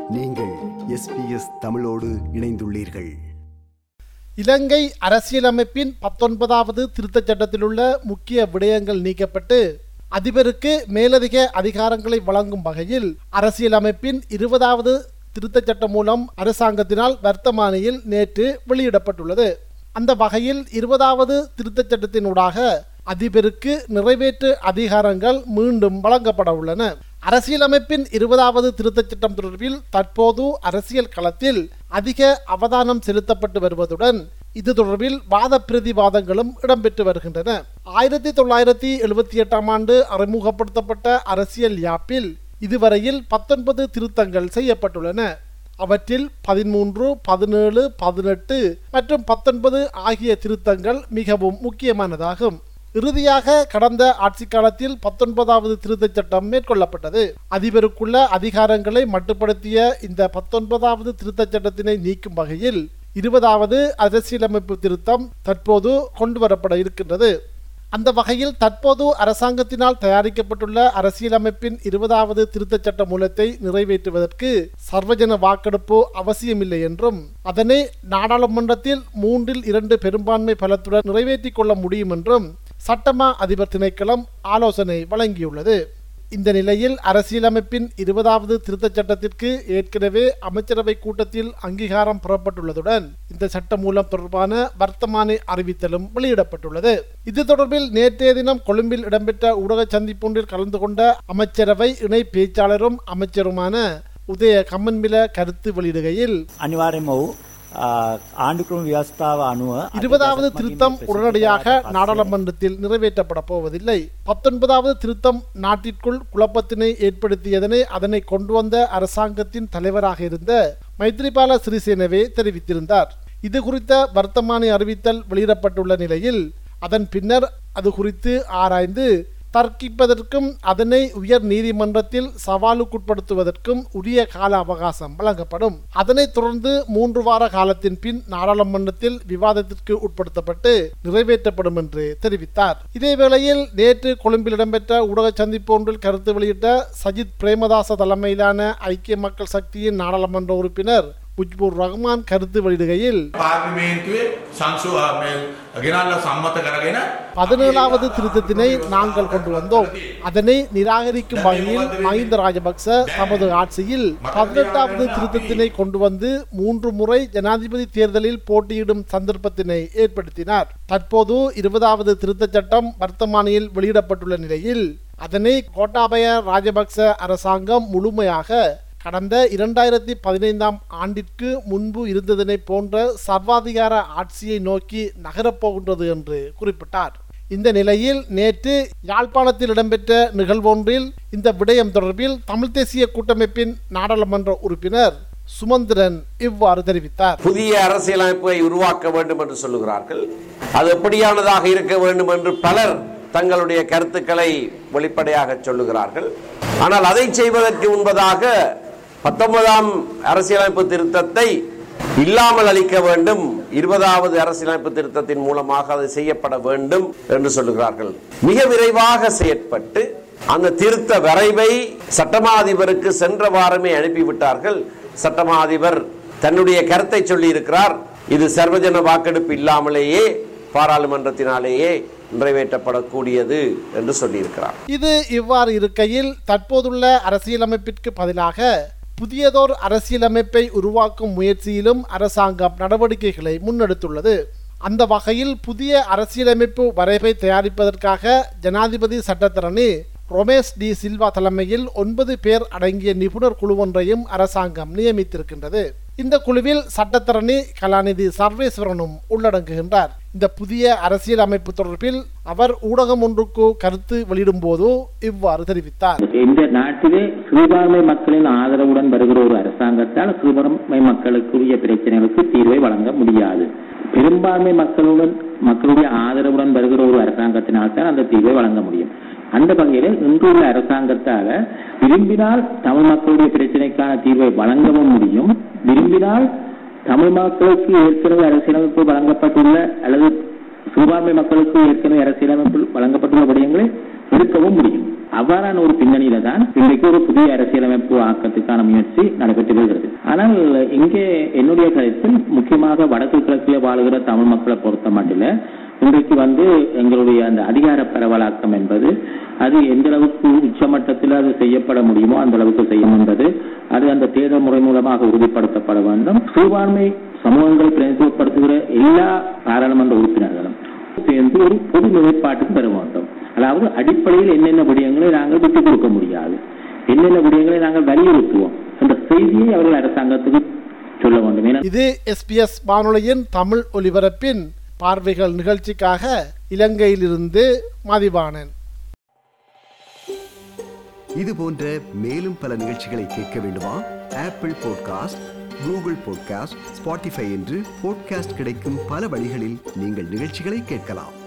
நீங்கள் எஸ்பிஎஸ் தமிழோடு இணைந்துள்ளீர்கள் இலங்கை அரசியலமைப்பின் பத்தொன்பதாவது திருத்தச் சட்டத்திலுள்ள முக்கிய விடயங்கள் நீக்கப்பட்டு அதிபருக்கு மேலதிக அதிகாரங்களை வழங்கும் வகையில் அரசியலமைப்பின் இருபதாவது திருத்தச் சட்டம் மூலம் அரசாங்கத்தினால் வர்த்தமானியில் நேற்று வெளியிடப்பட்டுள்ளது அந்த வகையில் இருபதாவது திருத்தச் சட்டத்தினூடாக அதிபருக்கு நிறைவேற்று அதிகாரங்கள் மீண்டும் வழங்கப்பட உள்ளன அரசியலமைப்பின் இருபதாவது திருத்தச் சட்டம் தொடர்பில் தற்போது அரசியல் களத்தில் அதிக அவதானம் செலுத்தப்பட்டு வருவதுடன் இது தொடர்பில் வாத பிரதிவாதங்களும் இடம்பெற்று வருகின்றன ஆயிரத்தி தொள்ளாயிரத்தி எழுபத்தி எட்டாம் ஆண்டு அறிமுகப்படுத்தப்பட்ட அரசியல் யாப்பில் இதுவரையில் பத்தொன்பது திருத்தங்கள் செய்யப்பட்டுள்ளன அவற்றில் பதிமூன்று பதினேழு பதினெட்டு மற்றும் பத்தொன்பது ஆகிய திருத்தங்கள் மிகவும் முக்கியமானதாகும் இறுதியாக கடந்த ஆட்சி காலத்தில் பத்தொன்பதாவது திருத்தச் சட்டம் மேற்கொள்ளப்பட்டது அதிபருக்குள்ள அதிகாரங்களை மட்டுப்படுத்திய இந்த பத்தொன்பதாவது திருத்தச் சட்டத்தினை நீக்கும் வகையில் இருபதாவது அரசியலமைப்பு திருத்தம் தற்போது கொண்டுவரப்பட இருக்கின்றது அந்த வகையில் தற்போது அரசாங்கத்தினால் தயாரிக்கப்பட்டுள்ள அரசியலமைப்பின் இருபதாவது திருத்தச் சட்ட மூலத்தை நிறைவேற்றுவதற்கு சர்வஜன வாக்கெடுப்பு அவசியமில்லை என்றும் அதனை நாடாளுமன்றத்தில் மூன்றில் இரண்டு பெரும்பான்மை பலத்துடன் நிறைவேற்றிக் கொள்ள முடியும் என்றும் சட்டமா அதிபர் திணைக்களம் ஆலோசனை வழங்கியுள்ளது இந்த நிலையில் அரசியலமைப்பின் இருபதாவது திருத்தச் சட்டத்திற்கு ஏற்கனவே அமைச்சரவை கூட்டத்தில் அங்கீகாரம் பெறப்பட்டுள்ளதுடன் இந்த சட்ட மூலம் தொடர்பான வர்த்தமானி அறிவித்தலும் வெளியிடப்பட்டுள்ளது இது தொடர்பில் நேற்றைய தினம் கொழும்பில் இடம்பெற்ற ஊடக சந்திப்பொன்றில் கலந்து கொண்ட அமைச்சரவை இணை பேச்சாளரும் அமைச்சருமான உதய கம்மன்பில கருத்து வெளியிடுகையில் අනිවාර්යම වූ ආණ්ඩුක්‍රම ව්‍යවස්ථාව අනුව இருபதாவது திருத்தம் உடனடியாக நாடாளுமன்றத்தில் நிறைவேற்றப்பட போவதில்லை பத்தொன்பதாவது திருத்தம் நாட்டிற்குள் குழப்பத்தினை ஏற்படுத்தியதனை அதனை கொண்டு வந்த அரசாங்கத்தின் தலைவராக இருந்த மைத்ரிபால சிறிசேனவே தெரிவித்திருந்தார் இது குறித்த வர்த்தமானி அறிவித்தல் வெளியிடப்பட்டுள்ள நிலையில் அதன் பின்னர் அது குறித்து ஆராய்ந்து தர்க்கிப்பதற்கும் அதனை உயர் நீதிமன்றத்தில் சவாலுக்குட்படுத்துவதற்கும் உரிய கால அவகாசம் வழங்கப்படும் அதனைத் தொடர்ந்து மூன்று வார காலத்தின் பின் நாடாளுமன்றத்தில் விவாதத்திற்கு உட்படுத்தப்பட்டு நிறைவேற்றப்படும் என்று தெரிவித்தார் இதேவேளையில் நேற்று கொழும்பில் இடம்பெற்ற ஊடக சந்திப்பு ஒன்றில் கருத்து வெளியிட்ட சஜித் பிரேமதாச தலைமையிலான ஐக்கிய மக்கள் சக்தியின் நாடாளுமன்ற உறுப்பினர் முஜ்பூர் ரஹ்மான் கருத்து வெளியிடுகையில் පාර්ලිමේන්තුවේ සංශු ගෙනල්ල සම්මත කරගෙන பதினேழாவது திருத்தத்தினை நாங்கள் கொண்டு வந்தோம் அதனை நிராகரிக்கும் வகையில் மஹிந்த ராஜபக்ச தமது ஆட்சியில் பதினெட்டாவது திருத்தத்தினை கொண்டு வந்து மூன்று முறை ஜனாதிபதி தேர்தலில் போட்டியிடும் சந்தர்ப்பத்தினை ஏற்படுத்தினார் தற்போது இருபதாவது திருத்தச் சட்டம் வர்த்தமானியில் வெளியிடப்பட்டுள்ள நிலையில் அதனை கோட்டாபய ராஜபக்ச அரசாங்கம் முழுமையாக கடந்த இரண்டாயிரத்தி பதினைந்தாம் ஆண்டிற்கு முன்பு இருந்ததனை போன்ற சர்வாதிகார ஆட்சியை நோக்கி நகரப்போகின்றது என்று குறிப்பிட்டார் இந்த நிலையில் நேற்று யாழ்ப்பாணத்தில் இடம்பெற்ற நிகழ்வொன்றில் இந்த விடயம் தொடர்பில் தமிழ் தேசிய கூட்டமைப்பின் நாடாளுமன்ற உறுப்பினர் சுமந்திரன் இவ்வாறு தெரிவித்தார் புதிய அரசியலமைப்பை உருவாக்க வேண்டும் என்று சொல்லுகிறார்கள் அது எப்படியானதாக இருக்க வேண்டும் என்று பலர் தங்களுடைய கருத்துக்களை வெளிப்படையாக சொல்லுகிறார்கள் ஆனால் அதை செய்வதற்கு முன்பதாக பத்தொன்பதாம் அரசியலமைப்பு திருத்தத்தை இல்லாமல் அளிக்க வேண்டும் இருபதாவது அரசியலமைப்பு திருத்தத்தின் மூலமாக அது செய்யப்பட வேண்டும் என்று சொல்லுகிறார்கள் மிக விரைவாக செயற்பட்டு அந்த திருத்த வரைவை சட்டமா அதிபருக்கு சென்ற வாரமே அனுப்பிவிட்டார்கள் சட்டமா அதிபர் தன்னுடைய கருத்தை சொல்லி இருக்கிறார் இது சர்வஜன வாக்கெடுப்பு இல்லாமலேயே பாராளுமன்றத்தினாலேயே நிறைவேற்றப்படக்கூடியது என்று சொல்லியிருக்கிறார் இது இவ்வாறு இருக்கையில் தற்போதுள்ள அரசியலமைப்பிற்கு பதிலாக புதியதோர் அரசியலமைப்பை உருவாக்கும் முயற்சியிலும் அரசாங்கம் நடவடிக்கைகளை முன்னெடுத்துள்ளது அந்த வகையில் புதிய அரசியலமைப்பு வரைவை தயாரிப்பதற்காக ஜனாதிபதி சட்டத்தரணி ரொமேஷ் டி சில்வா தலைமையில் ஒன்பது பேர் அடங்கிய நிபுணர் குழு ஒன்றையும் அரசாங்கம் நியமித்திருக்கின்றது இந்த குழுவில் சட்டத்தரணி கலாநிதி சர்வேஸ்வரனும் உள்ளடங்குகின்றார் இந்த புதிய அரசியல் அமைப்பு தொடர்பில் அவர் ஊடகம் ஒன்றுக்கு கருத்து வெளியிடும் போது இவ்வாறு தெரிவித்தார் இந்த நாட்டிலே சிறுபான்மை மக்களின் ஆதரவுடன் வருகிற ஒரு அரசாங்கத்தால் சிறுபான்மை மக்களுக்குரிய பிரச்சனைகளுக்கு தீர்வை வழங்க முடியாது பெரும்பான்மை மக்களுடன் மக்களுடைய ஆதரவுடன் வருகிற ஒரு அரசாங்கத்தினால் தான் அந்த தீர்வை வழங்க முடியும் அந்த வகையில இன்றுள்ள அரசாங்கத்தால விரும்பினால் தமிழ் மக்களுடைய பிரச்சனைக்கான தீர்வை வழங்கவும் முடியும் விரும்பினால் தமிழ் மக்களுக்கு ஏற்கனவே அரசியலமைப்பு வழங்கப்பட்டுள்ள அல்லது சிறுபான்மை மக்களுக்கு ஏற்கனவே அரசியலமைப்பில் வழங்கப்பட்டுள்ள விடயங்களை எடுக்கவும் முடியும் அவ்வாறான ஒரு பின்னணியில தான் இன்றைக்கு ஒரு புதிய அரசியலமைப்பு ஆக்கத்துக்கான முயற்சி நடைபெற்று வருகிறது ஆனால் இங்கே என்னுடைய கருத்தில் முக்கியமாக வடக்கு கிழக்கில் வாழுகிற தமிழ் மக்களை பொறுத்த மட்டில் இன்றைக்கு வந்து எங்களுடைய அந்த அதிகார பரவலாக்கம் என்பது அது எந்த அளவுக்கு உச்சமட்டத்தில் அது செய்யப்பட முடியுமோ அந்த அளவுக்கு செய்யும் என்பது அது அந்த தேர்தல் முறை மூலமாக உறுதிப்படுத்தப்பட வேண்டும் சிறுபான்மை சமூகங்களை பிரதிநிதித்துவப்படுத்துகிற எல்லா பாராளுமன்ற உறுப்பினர்களும் சேர்ந்து ஒரு பொது நிலைப்பாட்டுக்கு பெற வேண்டும் அதாவது அடிப்படையில் என்னென்ன விடயங்களை நாங்கள் விட்டுக் கொடுக்க முடியாது என்னென்ன விடயங்களை நாங்கள் வலியுறுத்துவோம் என்ற செய்தியை அவர்கள் அரசாங்கத்துக்கு சொல்ல வேண்டும் ஏன்னா இது எஸ்பிஎஸ் வானொலியின் தமிழ் ஒலிபரப்பின் பார்வைகள் நிகழ்ச்சிக்காக இலங்கையிலிருந்து மதிவாணன் இது போன்ற மேலும் பல நிகழ்ச்சிகளை கேட்க வேண்டுமா Apple podcast Google podcast Spotify என்று பாட்காஸ்ட் கிடைக்கும் பல வழிகளில் நீங்கள் நிகழ்ச்சிகளை கேட்கலாம்